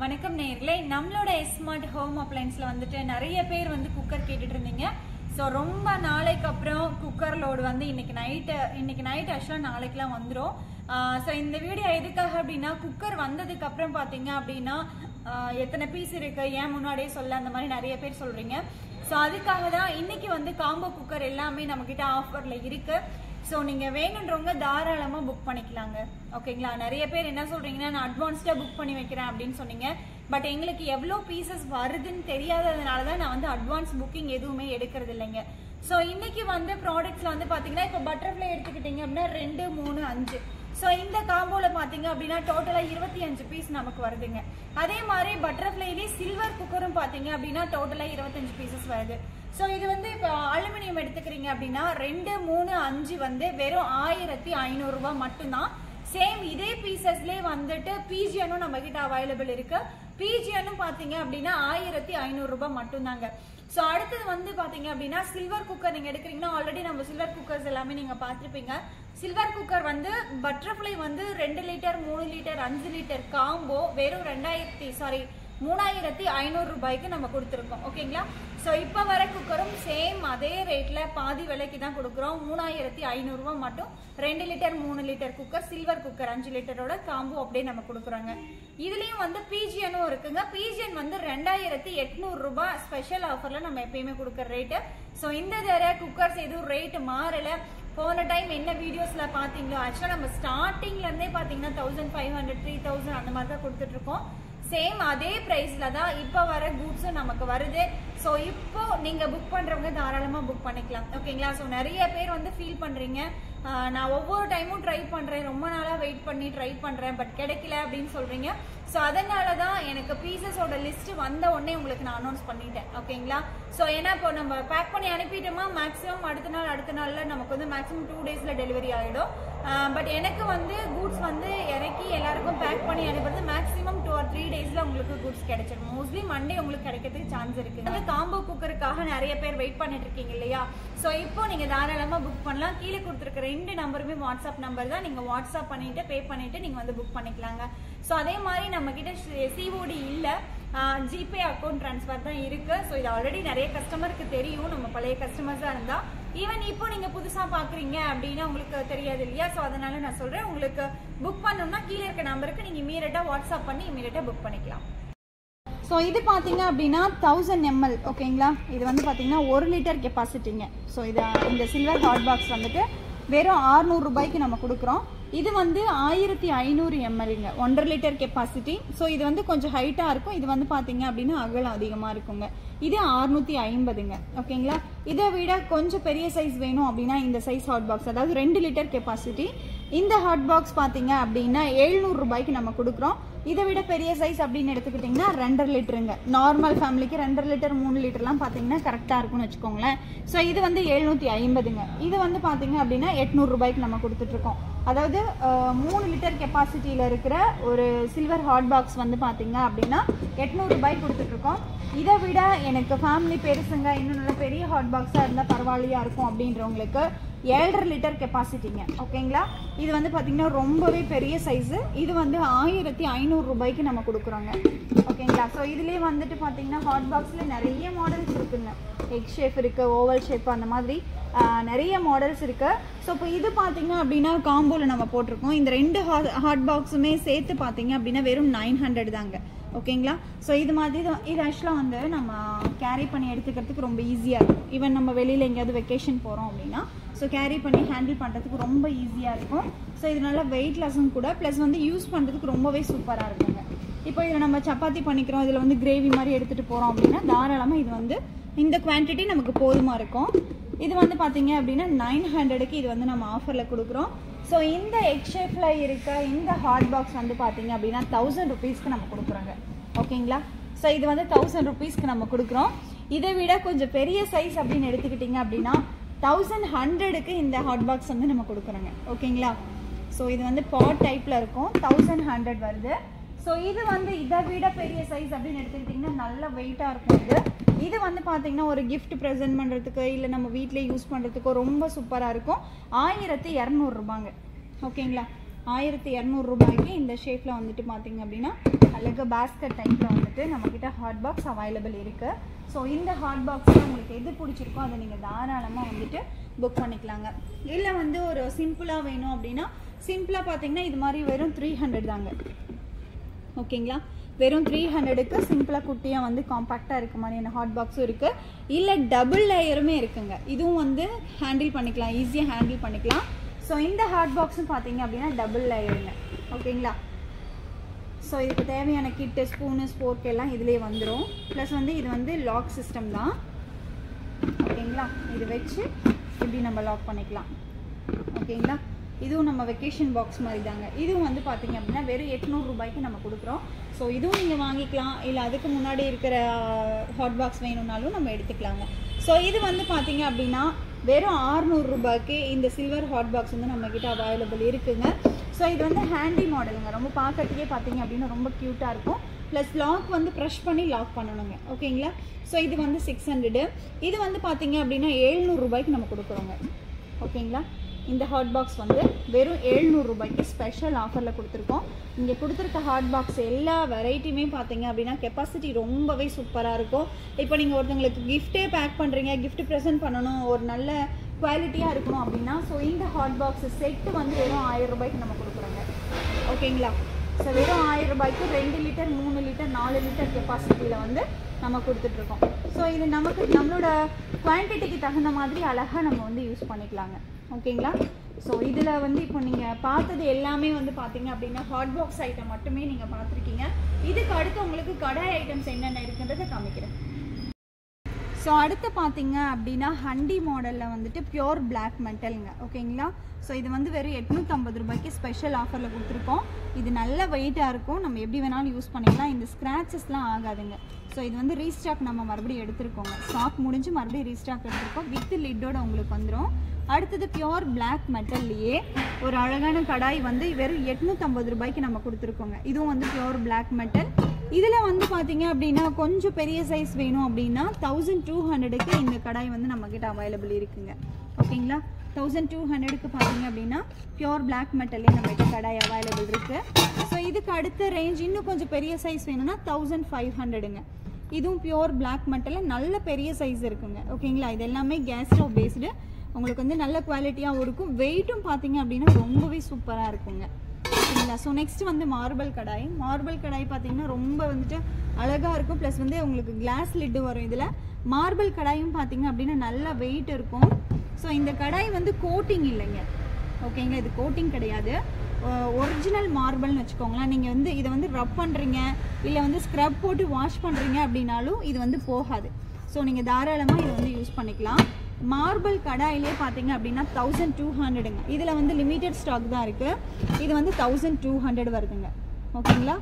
வணக்கம் நேயர்களே நம்மளோட ஸ்மார்ட் ஹோம் அப்ளைன்ஸ்ல வந்துட்டு நிறைய பேர் வந்து குக்கர் கேட்டுட்டு இருந்தீங்க ஸோ ரொம்ப நாளைக்கு அப்புறம் குக்கர் லோடு வந்து இன்னைக்கு நைட்டு இன்னைக்கு நைட் ஆக்சுவலாக நாளைக்குலாம் வந்துடும் ஸோ இந்த வீடியோ எதுக்காக அப்படின்னா குக்கர் வந்ததுக்கு அப்புறம் பார்த்தீங்க அப்படின்னா ஆஹ் எத்தனை பீஸ் இருக்கு ஏன் முன்னாடியே சொல்ல அந்த மாதிரி நிறைய பேர் சொல்றீங்க ஸோ அதுக்காக தான் இன்னைக்கு வந்து காம்போ குக்கர் எல்லாமே நம்ம கிட்ட ஆஃபர்ல இருக்கு ஸோ நீங்க வேணுன்றவங்க தாராளமா புக் பண்ணிக்கலாங்க ஓகேங்களா நிறைய பேர் என்ன சொல்றீங்கன்னா நான் அட்வான்ஸ்டா புக் பண்ணி வைக்கிறேன் அப்படின்னு சொன்னீங்க பட் எங்களுக்கு எவ்வளோ பீசஸ் வருதுன்னு தெரியாததுனால தான் நான் வந்து அட்வான்ஸ் புக்கிங் எதுவுமே எடுக்கிறது இல்லைங்க ஸோ இன்னைக்கு வந்து ப்ராடக்ட்ஸ்ல வந்து பாத்தீங்கன்னா இப்போ பட்டர்ஃப்ளை எடுத்துக்கிட்டீங்க அப்படின்னா ரெண்டு மூணு அஞ்சு ஸோ இந்த காம்போல பாத்தீங்க அப்படின்னா டோட்டலா இருபத்தி அஞ்சு பீஸ் நமக்கு வருதுங்க அதே மாதிரி பட்டர்ஃப்ளைலேயே சில்வர் குக்கரும் பாத்தீங்க அப்படின்னா டோட்டலா இருபத்தஞ்சு பீசஸ் வருது ஸோ இது வந்து இப்போ அலுமினியம் எடுத்துக்கிறீங்க அப்படின்னா ரெண்டு மூணு அஞ்சு வந்து வெறும் ஆயிரத்தி ஐநூறுரூபா மட்டும்தான் சேம் இதே பீசஸ்லேயே வந்துட்டு பிஜியனும் நம்ம கிட்ட அவைலபிள் இருக்கு பிஜியனும் பாத்தீங்க அப்படின்னா ஆயிரத்தி ஐநூறுரூபா மட்டும்தாங்க ஸோ அடுத்தது வந்து பாத்தீங்க அப்படின்னா சில்வர் குக்கர் நீங்க எடுக்கிறீங்கன்னா ஆல்ரெடி நம்ம சில்வர் குக்கர்ஸ் எல்லாமே நீங்க பார்த்துருப்பீங்க சில்வர் குக்கர் வந்து பட்டர்ஃப்ளை வந்து ரெண்டு லிட்டர் மூணு லிட்டர் அஞ்சு லிட்டர் காம்போ வெறும் ரெண்டாயிரத்தி சாரி மூணாயிரத்தி ஐநூறு ரூபாய்க்கு நம்ம கொடுத்துருக்கோம் ஓகேங்களா ஸோ இப்போ வர குக்கரும் சேம் அதே ரேட்ல பாதி விலைக்கு தான் கொடுக்குறோம் மூணாயிரத்தி ஐநூறுரூவா மட்டும் ரெண்டு லிட்டர் மூணு லிட்டர் குக்கர் சில்வர் குக்கர் அஞ்சு லிட்டரோட காம்போ அப்படியே நம்ம கொடுக்குறாங்க இதுலயும் வந்து பிஜிஎனும் இருக்குங்க பிஜிஎன் வந்து ரெண்டாயிரத்தி எட்நூறு ரூபாய் ஸ்பெஷல் ஆஃபர்ல நம்ம எப்பயுமே கொடுக்குற ரேட்டு ஸோ இந்த தடவை குக்கர்ஸ் எதுவும் ரேட் மாறல போன டைம் என்ன வீடியோஸ்ல பாத்தீங்களோ ஆக்சுவலா நம்ம ஸ்டார்டிங்ல இருந்தே பாத்தீங்கன்னா thousand five hundred three thousand அந்த மாதிரி தான் கொடுத்துட்டு இருக்கோம் சேம் அதே பிரைஸ்ல தான் இப்போ வர கூட்ஸும் நமக்கு வருது ஸோ இப்போ நீங்க புக் பண்றவங்க தாராளமா புக் பண்ணிக்கலாம் ஓகேங்களா ஸோ நிறைய பேர் வந்து ஃபீல் பண்றீங்க ஆஹ் நான் ஒவ்வொரு டைமும் ட்ரை பண்றேன் ரொம்ப நாளா வெயிட் பண்ணி ட்ரை பண்றேன் பட் கிடைக்கல அப்படின்னு சொல்றீங்க ஸோ அதனால தான் எனக்கு பீசஸோட லிஸ்ட் வந்த உடனே உங்களுக்கு நான் அனௌன்ஸ் பண்ணிட்டேன் ஓகேங்களா ஸோ ஏன்னா இப்போ நம்ம பேக் பண்ணி அனுப்பிட்டோமா மேக்ஸிமம் அடுத்த நாள் அடுத்த நாள்ல நமக்கு வந்து மேக்ஸிமம் டூ டேஸ்ல டெலிவரி ஆகிடும் பட் எனக்கு வந்து கூட்ஸ் வந்து இறக்கி எல்லாருக்கும் பேக் பண்ணி அனுப்புறது மேக்ஸிமம் டூ ஆர் த்ரீ டேஸ்ல உங்களுக்கு கூட்ஸ் கிடைச்சிடும் மோஸ்ட்லி மண்டே உங்களுக்கு கிடைக்கிறதுக்கு சான்ஸ் இருக்கு அந்த காம்போ குக்கருக்காக நிறைய பேர் வெயிட் பண்ணிட்டு இருக்கீங்க இல்லையா ஸோ இப்போ நீங்க தாராளமா புக் பண்ணலாம் கீழே கொடுத்துருக்க ரெண்டு நம்பருமே வாட்ஸ்அப் நம்பர் தான் நீங்க வாட்ஸ்அப் பண்ணிட்டு பே பண்ணிட்டு நீங்க வந்து புக் பண்ணிக்கலாங்க ஸோ அதே மாதிரி நம்ம கிட்ட சிஓடி இல்ல ஜிபே அக்கௌண்ட் ட்ரான்ஸ்ஃபர் தான் இருக்கு ஸோ இது ஆல்ரெடி நிறைய கஸ்டமருக்கு தெரியும் நம்ம பழைய கஸ்டமர்ஸா இருந்தா ஈவன் இப்போ நீங்க புதுசா பாக்குறீங்க அப்படின்னா உங்களுக்கு தெரியாது இல்லையா ஸோ அதனால நான் சொல்றேன் உங்களுக்கு புக் பண்ணணும்னா கீழே இருக்க நம்பருக்கு நீங்க இமீடியட்டா வாட்ஸ்அப் பண்ணி இமீடியட்டா புக் பண்ணிக்கலாம் ஸோ இது பார்த்தீங்க அப்படின்னா தௌசண்ட் எம்எல் ஓகேங்களா இது வந்து பார்த்தீங்கன்னா ஒரு லிட்டர் கெப்பாசிட்டிங்க ஸோ இது இந்த சில்வர் ஹாட் பாக்ஸ் வந்துட்டு வெறும் 600 ரூபாய்க்கு நம்ம கொடுக்குறோம் இது வந்து ஆயிரத்தி ஐநூறு எம்எல்ங்க ஒன்றரை லிட்டர் கெப்பாசிட்டி ஸோ இது வந்து கொஞ்சம் ஹைட்டாக இருக்கும் இது வந்து பார்த்தீங்க அப்படின்னா அகலம் அதிகமாக இருக்குங்க இது அறுநூத்தி ஐம்பதுங்க ஓகேங்களா இதை விட கொஞ்சம் பெரிய சைஸ் வேணும் அப்படின்னா இந்த சைஸ் ஹாட் பாக்ஸ் அதாவது ரெண்டு லிட்டர் கெப்பாசிட்டி இந்த ஹாட் பாக்ஸ் பார்த்தீங்க அப்படின்னா எழுநூறு ரூபாய்க்கு நம்ம கொடுக்குறோம் இதை விட பெரிய சைஸ் அப்படின்னு எடுத்துக்கிட்டிங்கன்னா ரெண்டரை லிட்டருங்க நார்மல் ஃபேமிலிக்கு ரெண்டரை லிட்டர் மூணு லிட்டர்லாம் பார்த்தீங்கன்னா கரெக்டாக இருக்கும்னு வச்சுக்கோங்களேன் ஸோ இது வந்து எழுநூற்றி ஐம்பதுங்க இது வந்து பார்த்தீங்க அப்படின்னா எட்நூறு ரூபாய்க்கு நம்ம கொடுத்துட்ருக்கோம் அதாவது அஹ், மூணு லிட்டர் கெப்பாசிட்டியில் இருக்கிற ஒரு சில்வர் ஹாட் பாக்ஸ் வந்து பார்த்தீங்க அப்படின்னா எட்நூறு ரூபாய்க்கு கொடுத்துட்ருக்கோம் இதை விட எனக்கு ஃபேமிலி பெருசுங்க இன்னும் நல்ல பெரிய ஹாட் பாக்ஸாக இருந்தால் பரவாயில்லையா இருக்கும் அப்படின்றவங்களுக்கு ஏழரை லிட்டர் கெப்பாசிட்டிங்க ஓகேங்களா இது வந்து பார்த்தீங்கன்னா ரொம்பவே பெரிய சைஸு இது வந்து ஆயிரத்தி ஐநூறு ரூபாய்க்கு நம்ம கொடுக்குறோங்க ஓகேங்களா ஸோ இதுலேயே வந்துட்டு பார்த்தீங்கன்னா ஹாட் பாக்ஸில் நிறைய மாடல்ஸ் இருக்குங்க எக் ஷேப் இருக்குது ஓவல் ஷேப் அந்த மாதிரி ஆஹ், நிறைய மாடல்ஸ் இருக்குது ஸோ இப்போ இது பார்த்தீங்க அப்படின்னா காம்போவில் நம்ம போட்டிருக்கோம் இந்த ரெண்டு ஹாட் ஹாட் பாக்ஸுமே சேர்த்து பார்த்தீங்க அப்படின்னா வெறும் நைன் ஹண்ட்ரட் தாங்க ஓகேங்களா ஸோ இது மாதிரி தான் இது ஆக்சுவலாக வந்து நம்ம கேரி பண்ணி எடுத்துக்கிறதுக்கு ரொம்ப ஈஸியாக இருக்கும் ஈவன் நம்ம வெளியில் எங்கேயாவது வெக்கேஷன் போகிறோம் அப்படின்னா ஸோ கேரி பண்ணி ஹேண்டில் பண்ணுறதுக்கு ரொம்ப ஈஸியாக இருக்கும் ஸோ இது நல்லா வெயிட் லெஸ்ஸும் கூட ப்ளஸ் வந்து யூஸ் பண்ணுறதுக்கு ரொம்பவே சூப்பராக இருக்குங்க இப்போ இதில் நம்ம சப்பாத்தி பண்ணிக்கிறோம் இதில் வந்து கிரேவி மாதிரி எடுத்துகிட்டு போகிறோம் அப்படின்னா தாராளமாக இது வந்து இந்த குவான்டிட்டி நமக்கு போதுமாக இருக்கும் இது வந்து பார்த்தீங்க அப்படின்னா நைன் ஹண்ட்ரடுக்கு இது வந்து நம்ம ஆஃபரில் கொடுக்குறோம் ஸோ இந்த எக் ஷேப்பில் இருக்க இந்த ஹாட் பாக்ஸ் வந்து பார்த்தீங்க அப்படின்னா தௌசண்ட் ருபீஸ்க்கு நம்ம கொடுக்குறோங்க ஓகேங்களா ஸோ இது வந்து தௌசண்ட் ருபீஸ்க்கு நம்ம கொடுக்குறோம் இதை விட கொஞ்சம் பெரிய சைஸ் அப்படின்னு எடுத்துக்கிட்டிங்க அப்படின்னா தௌசண்ட் ஹண்ட்ரடுக்கு இந்த ஹாட் பாக்ஸ் வந்து நம்ம கொடுக்குறோங்க ஓகேங்களா ஸோ இது வந்து பாட் டைப்பில் இருக்கும் தௌசண்ட் ஹண்ட்ரட் வருது ஸோ இது வந்து இதை விட பெரிய சைஸ் அப்படின்னு எடுத்துக்கிட்டிங்கன்னா நல்ல வெயிட்டாக இருக்கும் இது இது வந்து பார்த்தீங்கன்னா ஒரு gift ப்ரெசென்ட் பண்ணுறதுக்கு இல்லை நம்ம வீட்டில் யூஸ் பண்ணுறதுக்கோ ரொம்ப சூப்பராக இருக்கும் ஆயிரத்தி இரநூறுபாங்க ஓகேங்களா ஆயிரத்தி இரநூறுபாய்க்கு இந்த ஷேப்பில் வந்துட்டு பார்த்தீங்க அப்படின்னா அழகு பேஸ்கட் டைப்பில் வந்துட்டு நம்மக்கிட்ட ஹாட் பாக்ஸ் அவைலபிள் இருக்குது ஸோ இந்த ஹாட் பாக்ஸில் உங்களுக்கு எது பிடிச்சிருக்கோ அதை நீங்கள் தாராளமாக வந்துட்டு புக் பண்ணிக்கலாங்க இல்லை வந்து ஒரு சிம்பிளாக வேணும் அப்படின்னா சிம்பிளாக பார்த்தீங்கன்னா இது மாதிரி வெறும் த்ரீ ஹண்ட்ரட் தாங்க ஓகேங்களா வெறும் த்ரீ ஹண்ட்ரடுக்கு சிம்பிளாக குட்டியாக வந்து காம்பாக்டாக இருக்க மாதிரியான ஹாட் பாக்ஸும் இருக்குது இல்லை டபுள் லேயருமே இருக்குங்க இதுவும் வந்து ஹேண்டில் பண்ணிக்கலாம் ஈஸியாக ஹேண்டில் பண்ணிக்கலாம் ஸோ இந்த ஹாட் பாக்ஸும் பார்த்தீங்க அப்படின்னா டபுள் லேயருங்க ஓகேங்களா ஸோ இதுக்கு தேவையான கிட்டு ஸ்பூனு ஸ்போர்க் எல்லாம் இதிலே வந்துடும் ப்ளஸ் வந்து இது வந்து லாக் சிஸ்டம் தான் ஓகேங்களா இது வச்சு இப்படி நம்ம லாக் பண்ணிக்கலாம் ஓகேங்களா இதுவும் நம்ம வெக்கேஷன் பாக்ஸ் மாதிரி தாங்க இதுவும் வந்து பார்த்தீங்க அப்படின்னா வெறும் எட்நூறு ரூபாய்க்கு நம்ம கொடுக்குறோம் ஸோ இதுவும் நீங்கள் வாங்கிக்கலாம் இல்லை அதுக்கு முன்னாடி இருக்கிற ஹாட் பாக்ஸ் வேணும்னாலும் நம்ம எடுத்துக்கலாங்க ஸோ இது வந்து பார்த்தீங்க அப்படின்னா வெறும் 600 ரூபாய்க்கு இந்த சில்வர் ஹாட் பாக்ஸ் வந்து நம்மக்கிட்ட அவைலபிள் இருக்குங்க ஸோ இது வந்து ஹேண்டி மாடலுங்க ரொம்ப பார்க்கறதுக்கே பார்த்தீங்க அப்படின்னா ரொம்ப க்யூட்டாக இருக்கும் ப்ளஸ் லாக் வந்து ப்ரெஷ் பண்ணி லாக் பண்ணணுங்க ஓகேங்களா ஸோ இது வந்து சிக்ஸ் ஹண்ட்ரடு இது வந்து பார்த்தீங்க அப்படின்னா 700 ரூபாய்க்கு நம்ம கொடுக்குறோங்க ஓகேங்களா இந்த ஹாட் பாக்ஸ் வந்து வெறும் 700 ரூபாய்க்கு ஸ்பெஷல் ஆஃபரில் கொடுத்துருக்கோம் இங்கே கொடுத்துருக்க ஹாட் பாக்ஸ் எல்லா வெரைட்டியுமே பார்த்தீங்க அப்படின்னா கெப்பாசிட்டி ரொம்பவே சூப்பராக இருக்கும் இப்போ நீங்கள் ஒருத்தங்களுக்கு கிஃப்ட்டே பேக் பண்ணுறீங்க கிஃப்ட் ப்ரெசென்ட் பண்ணணும் ஒரு நல்ல குவாலிட்டியாக இருக்கணும் அப்படின்னா ஸோ இந்த ஹாட் பாக்ஸ் செட்டு வந்து வெறும் ஆயிரம் ரூபாய்க்கு நம்ம கொடுக்குறோங்க ஓகேங்களா ஸோ வெறும் ஆயிரம் ரூபாய்க்கு ரெண்டு லிட்டர் மூணு லிட்டர் நாலு லிட்டர் கெப்பாசிட்டியில் வந்து நம்ம கொடுத்துட்ருக்கோம் ஸோ இது நமக்கு நம்மளோட குவான்டிட்டிக்கு தகுந்த மாதிரி அழகாக நம்ம வந்து யூஸ் பண்ணிக்கலாங்க ஓகேங்களா ஸோ இதில் வந்து இப்போ நீங்கள் பார்த்தது எல்லாமே வந்து பார்த்தீங்க அப்படின்னா ஹாட் பாக்ஸ் ஐட்டம் மட்டுமே நீங்கள் பார்த்துருக்கீங்க இதுக்கு அடுத்து உங்களுக்கு கடாய் ஐட்டம்ஸ் என்னென்ன இருக்குன்றதை காமிக்கிறேன் ஸோ அடுத்து பார்த்தீங்க அப்படின்னா ஹண்டி மாடலில் வந்துட்டு பியோர் பிளாக் மெட்டலுங்க ஓகேங்களா ஸோ இது வந்து வெறும் எட்நூற்றம்பது ரூபாய்க்கு ஸ்பெஷல் ஆஃபரில் கொடுத்துருக்கோம் இது நல்ல வெயிட்டாக இருக்கும் நம்ம எப்படி வேணாலும் யூஸ் பண்ணிக்கலாம் இந்த ஸ்க்ராச்சஸ்லாம் ஆகாதுங்க ஸோ இது வந்து ரீஸ்டாக் நம்ம மறுபடியும் எடுத்திருக்கோங்க ஸ்டாக் முடிஞ்சு மறுபடியும் ரீஸ்டாக் எடுத்திருக்கோம் வித் லிட்டோட உங்களுக்கு வந்துடும் அடுத்தது பியோர் பிளாக் மெட்டல்லையே ஒரு அழகான கடாய் வந்து வெறும் எட்நூற்றம்பது ரூபாய்க்கு நம்ம கொடுத்துருக்கோங்க இதுவும் வந்து பியோர் பிளாக் மெட்டல் இதில் வந்து பார்த்தீங்க அப்படின்னா கொஞ்சம் பெரிய சைஸ் வேணும் அப்படின்னா தௌசண்ட் டூ ஹண்ட்ரடுக்கு இந்த கடாய் வந்து நம்மக்கிட்ட அவைலபிள் இருக்குங்க ஓகேங்களா தௌசண்ட் டூ ஹண்ட்ரடுக்கு பார்த்தீங்க அப்படின்னா பியோர் பிளாக் மெட்டல்லே நம்மகிட்ட கடாய் அவைலபிள் இருக்குது ஸோ இதுக்கு அடுத்த ரேஞ்ச் இன்னும் கொஞ்சம் பெரிய சைஸ் வேணும்னா தௌசண்ட் ஃபைவ் ஹண்ட்ரடுங்க இதுவும் பியோர் பிளாக் மெட்டலில் நல்ல பெரிய சைஸ் இருக்குங்க ஓகேங்களா இது எல்லாமே கேஸ் ஸ்டவ் பேஸ்டு உங்களுக்கு வந்து நல்ல குவாலிட்டியாகவும் இருக்கும் வெயிட்டும் பார்த்தீங்க அப்படின்னா ரொம்பவே சூப்பராக இருக்குங்க ஓகேங்களா ஸோ நெக்ஸ்ட் வந்து மார்பிள் கடாய் மார்பிள் கடாய் பார்த்தீங்கன்னா ரொம்ப வந்துட்டு அழகாக இருக்கும் ப்ளஸ் வந்து உங்களுக்கு கிளாஸ் லிட்டு வரும் இதில் மார்பிள் கடாயும் பார்த்தீங்க அப்படின்னா நல்ல வெயிட் இருக்கும் ஸோ இந்த கடாய் வந்து கோட்டிங் இல்லைங்க ஓகேங்களா இது கோட்டிங் கிடையாது ஒரிஜினல் மார்பிள்னு வச்சுக்கோங்களேன் நீங்கள் வந்து இதை வந்து ரப் பண்ணுறீங்க இல்லை வந்து ஸ்க்ரப் போட்டு வாஷ் பண்ணுறீங்க அப்படின்னாலும் இது வந்து போகாது ஸோ நீங்கள் தாராளமாக இதை வந்து யூஸ் பண்ணிக்கலாம் மார்பிள் கடாயிலே பார்த்தீங்க அப்படின்னா தௌசண்ட் டூ ஹண்ட்ரடுங்க இதில் வந்து லிமிட்டட் ஸ்டாக் தான் இருக்குது இது வந்து தௌசண்ட் டூ ஹண்ட்ரட் வருதுங்க ஓகேங்களா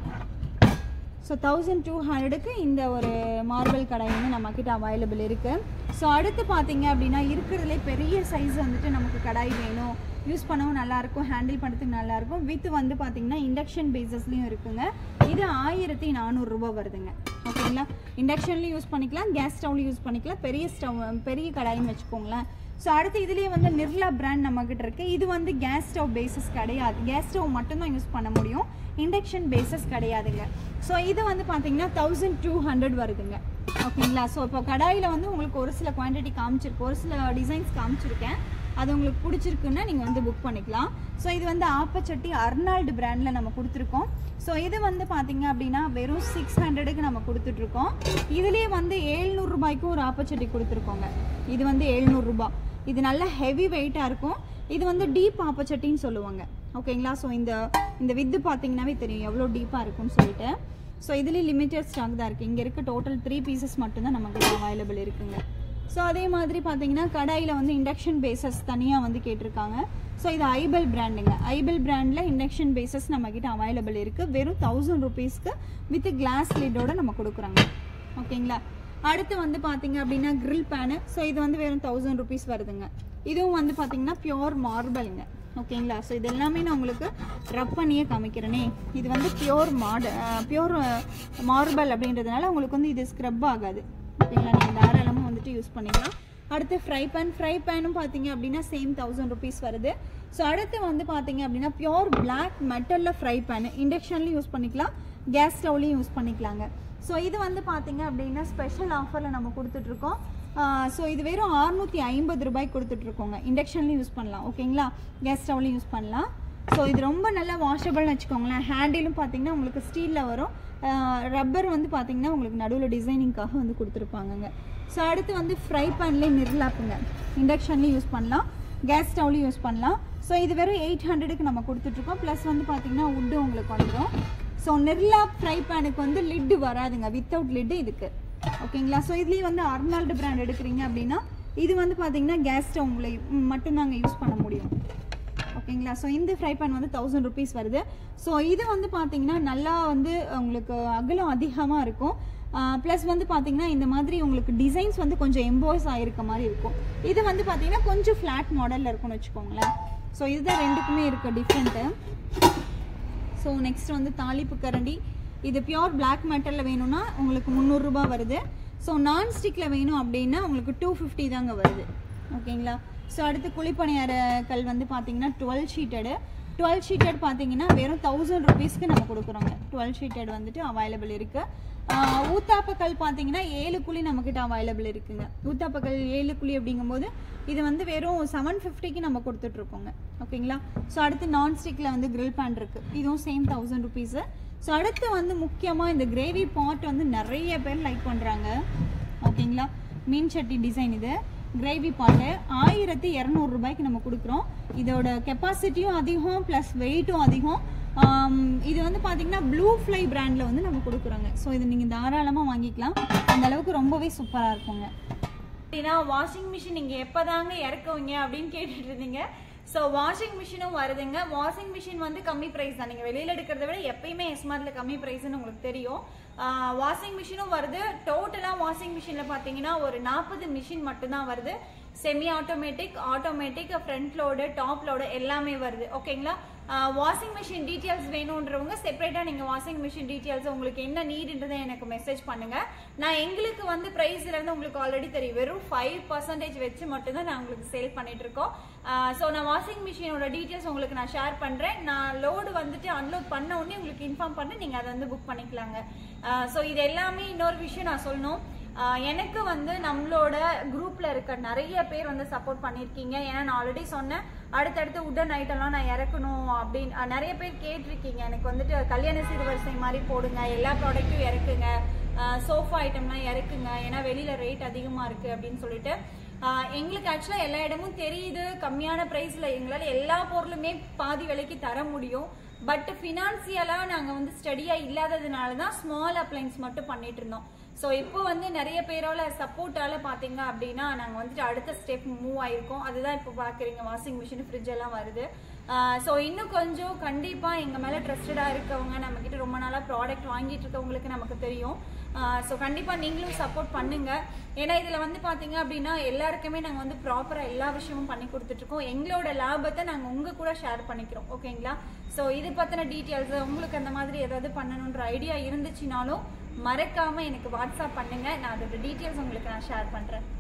ஸோ தௌசண்ட் டூ ஹண்ட்ரடுக்கு இந்த ஒரு மார்பிள் கடாய் வந்து நம்மக்கிட்ட அவைலபிள் இருக்குது ஸோ அடுத்து பார்த்தீங்க அப்படின்னா இருக்கிறதுலே பெரிய சைஸ் வந்துட்டு நமக்கு கடாய் வேணும் யூஸ் பண்ணவும் நல்லாயிருக்கும் ஹேண்டில் பண்ணுறதுக்கு நல்லாயிருக்கும் வித் வந்து பார்த்தீங்கன்னா இண்டக்ஷன் பேசஸ்லையும் இருக்குங்க இது ஆயிரத்தி நானூறுரூபா வருதுங்க ஓகேங்களா இண்டக்ஷன்லையும் யூஸ் பண்ணிக்கலாம் கேஸ் ஸ்டவ்லையும் யூஸ் பண்ணிக்கலாம் பெரிய ஸ்டவ் பெரிய கடாயின்னு வச்சுக்கோங்களேன் ஸோ அடுத்து இதுலேயே வந்து நிர்லா பிராண்ட் நம்மக்கிட்ட இருக்குது இது வந்து கேஸ் ஸ்டவ் பேசஸ் கிடையாது கேஸ் ஸ்டவ் மட்டும்தான் யூஸ் பண்ண முடியும் இண்டக்ஷன் பேசஸ் கிடையாதுங்க ஸோ இது வந்து பார்த்தீங்கன்னா தௌசண்ட் டூ ஹண்ட்ரட் வருதுங்க ஓகேங்களா ஸோ இப்போ கடாயில் வந்து உங்களுக்கு ஒரு சில குவான்டிட்டி காமிச்சிருக்கு ஒரு சில டிசைன்ஸ் காமிச்சிருக்கேன் அது உங்களுக்கு பிடிச்சிருக்குன்னா நீங்கள் வந்து புக் பண்ணிக்கலாம் ஸோ இது வந்து ஆப்பச்சட்டி அர்னால்டு பிராண்டில் நம்ம கொடுத்துருக்கோம் ஸோ இது வந்து பார்த்தீங்க அப்படின்னா வெறும் சிக்ஸ் ஹண்ட்ரடுக்கு நம்ம கொடுத்துட்ருக்கோம் இதுலேயே வந்து ஏழ்நூறுபாய்க்கும் ஒரு ஆப்பச்சட்டி கொடுத்துருக்கோங்க இது வந்து ஏழ்நூறுரூபா இது நல்ல ஹெவி வெயிட்டாக இருக்கும் இது வந்து டீப் ஆப்பச்சட்டின்னு சொல்லுவாங்க ஓகேங்களா ஸோ இந்த இந்த வித்து பார்த்தீங்கன்னாவே தெரியும் எவ்வளோ டீப்பாக இருக்கும்னு சொல்லிட்டு ஸோ இதுலேயே லிமிட்டட் ஸ்டாக் தான் இருக்குது இங்கே இருக்க டோட்டல் த்ரீ பீசஸ் மட்டும்தான் நமக்கு அவைலபிள் இருக்குங்க ஸோ அதே மாதிரி பார்த்தீங்கன்னா கடாயில் வந்து இண்டக்ஷன் பேசஸ் தனியாக வந்து கேட்டிருக்காங்க ஸோ இது ஐபெல் பிராண்டுங்க ஐபெல் பிராண்டில் இண்டக்ஷன் பேசஸ் நம்மக்கிட்ட அவைலபிள் இருக்குது வெறும் தௌசண்ட் ருபீஸ்க்கு வித் கிளாஸ் லிட்டோட நம்ம கொடுக்குறாங்க ஓகேங்களா அடுத்து வந்து பார்த்தீங்க அப்படின்னா grill பேனு ஸோ இது வந்து வெறும் தௌசண்ட் ருபீஸ் வருதுங்க இதுவும் வந்து பார்த்தீங்கன்னா பியோர் மார்பிள்ங்க ஓகேங்களா ஸோ இது எல்லாமே நான் உங்களுக்கு ரப் பண்ணியே காமிக்கிறேனே இது வந்து பியோர் மாட பியோர் மார்பல் அப்படின்றதுனால உங்களுக்கு வந்து இது ஸ்க்ரப் ஆகாது ஓகேங்களா நீங்கள் தாராளமாக வந்துட்டு யூஸ் பண்ணிக்கலாம் அடுத்து ஃப்ரை பேன் ஃப்ரை பேனும் பார்த்தீங்க அப்படின்னா சேம் தௌசண்ட் ருபீஸ் வருது ஸோ அடுத்து வந்து பார்த்தீங்க அப்படின்னா பியோர் பிளாக் மெட்டலில் ஃப்ரை பேன் இண்டக்ஷன்லையும் யூஸ் பண்ணிக்கலாம் கேஸ் ஸ்டவ்லையும் யூஸ் பண்ணிக்கலாங்க ஸோ இது வந்து பார்த்தீங்க அப்படின்னா ஸ்பெஷல் ஆஃபரில் நம்ம கொடுத்துட்ருக்கோம் ஸோ இது வெறும் அறுநூற்றி ஐம்பது ரூபாய்க்கு கொடுத்துட்ருக்கோங்க இண்டக்ஷன்லையும் யூஸ் பண்ணலாம் ஓகேங்களா கேஸ் ஸ்டவ்லையும் யூஸ் பண்ணலாம் ஸோ இது ரொம்ப நல்லா வாஷபிள்னு வச்சுக்கோங்களேன் ஹேண்டிலும் பார்த்தீங்கன்னா உங்களுக்கு ஸ்டீலில் வரும் ரப்பர் வந்து பார்த்தீங்கன்னா உங்களுக்கு நடுவில் டிசைனிங்காக வந்து கொடுத்துருப்பாங்கங்க ஸோ அடுத்து வந்து ஃப்ரை பேன்லேயே நிர்லாப்புங்க இண்டக்ஷன்லேயும் யூஸ் பண்ணலாம் கேஸ் ஸ்டவ்லையும் யூஸ் பண்ணலாம் ஸோ இது வெறும் எயிட் ஹண்ட்ரடுக்கு நம்ம கொடுத்துட்ருக்கோம் ப்ளஸ் வந்து பார்த்தீங்கன்னா உட்டு உங்களுக்கு வந்துடும் ஸோ நிர்லாப் ஃப்ரை பேனுக்கு வந்து லிட்டு வராதுங்க வித்தவுட் லிட்டு இதுக்கு ஓகேங்களா ஸோ இதுலேயும் வந்து அர்னால்டு பிராண்ட் எடுக்கிறீங்க அப்படின்னா இது வந்து பார்த்தீங்கன்னா கேஸ் ஸ்டவ் உங்களை மட்டும்தாங்க யூஸ் பண்ண முடியும் ஓகேங்களா ஸோ இந்த ஃப்ரை பேன் வந்து தௌசண்ட் ருபீஸ் வருது ஸோ இது வந்து பார்த்தீங்கன்னா நல்லா வந்து உங்களுக்கு அகலம் அதிகமாக இருக்கும் ப்ளஸ் வந்து பார்த்தீங்கன்னா இந்த மாதிரி உங்களுக்கு டிசைன்ஸ் வந்து கொஞ்சம் எம்போஸ் ஆகிருக்க மாதிரி இருக்கும் இது வந்து பார்த்தீங்கன்னா கொஞ்சம் ஃப்ளாட் மாடலில் இருக்கும்னு வச்சுக்கோங்களேன் ஸோ இதுதான் ரெண்டுக்குமே இருக்க டிஃப்ரெண்ட்டு ஸோ நெக்ஸ்ட் வந்து தாளிப்பு கரண்டி இது பியோர் பிளாக் மெட்டலில் வேணும்னா உங்களுக்கு முந்நூறுரூபா வருது ஸோ நான்ஸ்டிக்கில் வேணும் அப்படின்னா உங்களுக்கு டூ ஃபிஃப்டி தாங்க வருது ஓகேங்களா ஸோ அடுத்து குழிப்பணியார கல் வந்து பார்த்தீங்கன்னா டுவெல் ஷீட்டடு டுவெல் ஷீட்டட் பார்த்தீங்கன்னா வெறும் தௌசண்ட் ருபீஸ்க்கு நம்ம கொடுக்குறோங்க டுவெல் ஷீட்டட் வந்துட்டு அவைலபிள் இருக்குது ஊத்தாப்பக்கல் பார்த்தீங்கன்னா ஏழு குழி நம்மக்கிட்ட அவைலபிள் இருக்குங்க ஊத்தாப்பக்கல் ஏழு குழி அப்படிங்கும்போது இது வந்து வெறும் செவன் ஃபிஃப்டிக்கு நம்ம கொடுத்துட்ருக்கோங்க ஓகேங்களா ஸோ அடுத்து நான்ஸ்டிக்கில் வந்து கிரில் பேன் இருக்குது இதுவும் சேம் தௌசண்ட் ருபீஸு ஸோ அடுத்து வந்து முக்கியமாக இந்த கிரேவி பாட் வந்து நிறைய பேர் லைக் பண்ணுறாங்க ஓகேங்களா மீன் சட்டி டிசைன் இது கிரேவி பாட்டு ஆயிரத்தி இரநூறுபாய்க்கு நம்ம கொடுக்குறோம் இதோட கெப்பாசிட்டியும் அதிகம் ப்ளஸ் வெயிட்டும் அதிகம் இது வந்து பார்த்தீங்கன்னா ப்ளூ ஃப்ளை பிராண்டில் வந்து நம்ம கொடுக்குறோங்க ஸோ இது நீங்கள் தாராளமாக வாங்கிக்கலாம் அந்த அளவுக்கு ரொம்பவே சூப்பராக இருக்குங்க அப்படின்னா வாஷிங் மிஷின் நீங்கள் எப்போ தாங்க இறக்குவீங்க அப்படின்னு கேட்டுட்டு இருந்தீங்க ஸோ வாஷிங் மிஷினும் வருதுங்க வாஷிங் மிஷின் வந்து கம்மி ப்ரைஸ் தான் நீங்கள் வெளியில் எடுக்கிறத விட எப்பயுமே எஸ்மார்ட்ல கம்மி ப்ரைஸ்னு உங்களுக்கு தெரியும் வாஷிங் மிஷினும் வருது டோட்டலாக வாஷிங் மிஷினில் பார்த்தீங்கன்னா ஒரு நாற்பது மிஷின் மட்டும்தான் வருது semi automatic automatic front load top load எல்லாமே வருது ஓகேங்களா வாஷிங் மிஷின் டீட்டெயில்ஸ் வேணுன்றவங்க செப்பரேட்டாக நீங்கள் வாஷிங் மிஷின் டீட்டெயில்ஸ் உங்களுக்கு என்ன நீடுன்றதை எனக்கு மெசேஜ் பண்ணுங்கள் நான் எங்களுக்கு வந்து ப்ரைஸ்லேருந்து உங்களுக்கு ஆல்ரெடி தெரியும் வெறும் ஃபைவ் பர்சன்டேஜ் வச்சு மட்டும்தான் நான் உங்களுக்கு சேல் பண்ணிட்டு இருக்கோம் ஸோ நான் வாஷிங் மிஷினோட டீட்டெயில்ஸ் உங்களுக்கு நான் ஷேர் பண்ணுறேன் நான் லோடு வந்துட்டு அன்லோட் பண்ண உடனே உங்களுக்கு இன்ஃபார்ம் பண்ணி நீங்கள் அதை வந்து புக் பண்ணிக்கலாங்க ஸோ இது எல்லாமே இன்னொரு விஷயம் நான் சொல்லணும் எனக்கு வந்து நம்மளோட குரூப்ல இருக்க நிறைய பேர் வந்து சப்போர்ட் பண்ணியிருக்கீங்க ஏன்னா நான் ஆல்ரெடி சொன்னேன் அடுத்தடுத்து உடன் ஐட்டம்லாம் நான் இறக்கணும் அப்படின்னு நிறைய பேர் கேட்டிருக்கீங்க எனக்கு வந்துட்டு கல்யாண சீர்வரிசை மாதிரி போடுங்க எல்லா ப்ராடக்ட்டும் இறக்குங்க சோஃபா ஐட்டம்லாம் இறக்குங்க ஏன்னா வெளியில ரேட் அதிகமா இருக்கு அப்படின்னு சொல்லிட்டு எங்களுக்கு ஆக்சுவலாக எல்லா இடமும் தெரியுது கம்மியான ப்ரைஸில் எங்களால் எல்லா பொருளுமே பாதி விலைக்கு தர முடியும் பட் ஃபினான்சியலாக நாங்கள் வந்து ஸ்டடியாக இல்லாததுனால தான் ஸ்மால் அப்ளைன்ஸ் மட்டும் பண்ணிட்டு இருந்தோம் ஸோ இப்போ வந்து நிறைய பேரோட சப்போர்ட்டால பார்த்தீங்க அப்படின்னா நாங்கள் வந்துட்டு அடுத்த ஸ்டெப் மூவ் ஆயிருக்கோம் அதுதான் இப்போ பார்க்குறீங்க வாஷிங் மிஷின் ஃப்ரிட்ஜ் எல்லாம் வருது ஸோ இன்னும் கொஞ்சம் கண்டிப்பாக எங்கள் மேலே ட்ரஸ்டடாக இருக்கவங்க நம்மக்கிட்ட ரொம்ப நாளாக ப்ராடக்ட் வாங்கிட்டு இருக்கவங்களுக்கு நமக்கு தெரியும் ஸோ கண்டிப்பாக நீங்களும் சப்போர்ட் பண்ணுங்க ஏன்னா இதில் வந்து பார்த்தீங்க அப்படின்னா எல்லாருக்குமே நாங்கள் வந்து ப்ராப்பராக எல்லா விஷயமும் பண்ணி கொடுத்துட்ருக்கோம் எங்களோட லாபத்தை நாங்கள் உங்கள் கூட ஷேர் பண்ணிக்கிறோம் ஓகேங்களா ஸோ இது பற்றின டீட்டெயில்ஸ் உங்களுக்கு அந்த மாதிரி ஏதாவது பண்ணணுன்ற ஐடியா இருந்துச்சுனாலும் மறக்காமல் எனக்கு வாட்ஸ்அப் பண்ணுங்கள் நான் அதோட டீட்டெயில்ஸ் உங்களுக்கு நான் ஷேர் பண்ணுறேன்